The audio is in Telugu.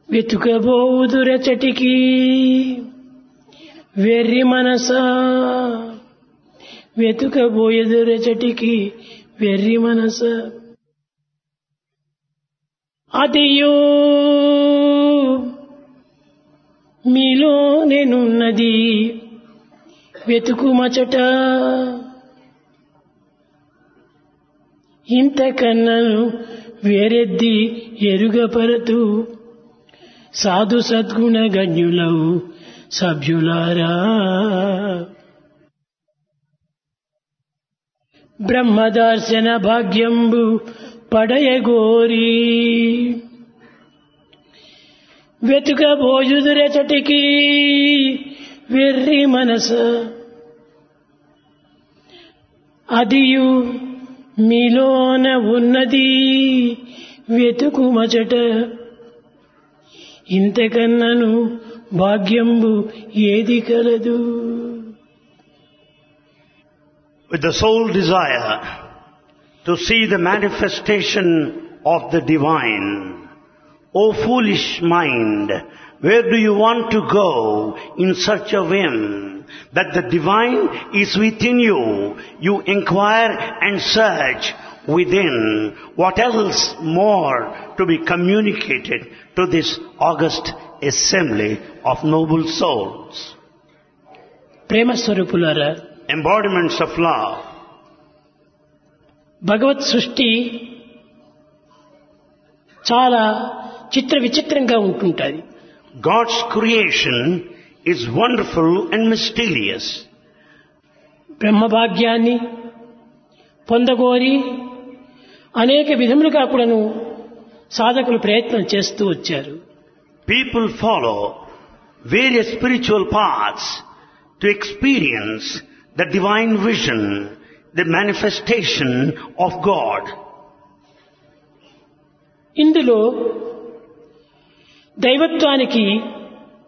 వెతుకబోదురచటికి వెర్రి మనస వెతుకబోయదురచటికి వెర్రి మనస అదియో మీలో నేనున్నది వెతుకుమచట ఇంతకన్నను వేరెద్ది ఎరుగపరతు సాధు సద్గుణ గణ్యులవు సభ్యులారా బ్రహ్మదర్శన భాగ్యంబు పడయగోరి వెతుకబోయుదురెచటికి వెర్రి మనస అదియు మీలోన ఉన్నది వెతుకుమచట ఇంతకన్నను భాగ్యంబు ఏది కలదు with the sole desire to see the manifestation of the divine. O foolish mind, where do you want to go in search of Him? That the divine is within you. You inquire and search within. What else more to be communicated to this august assembly of noble souls? ప్రేమ స్వరూపులారా Embodiments of love. భగవత్ సృష్టి చాలా చిత్ర విచిత్రంగా ఉంటుంటుంది God's creation is wonderful and mysterious. బ్రహ్మభాగ్యాన్ని పొందగోరి అనేక విధములుగా కూడాను సాధకులు ప్రయత్నం చేస్తూ వచ్చారు People follow various spiritual paths to experience the divine vision, the manifestation of God. ఇందులో దైవత్వానికి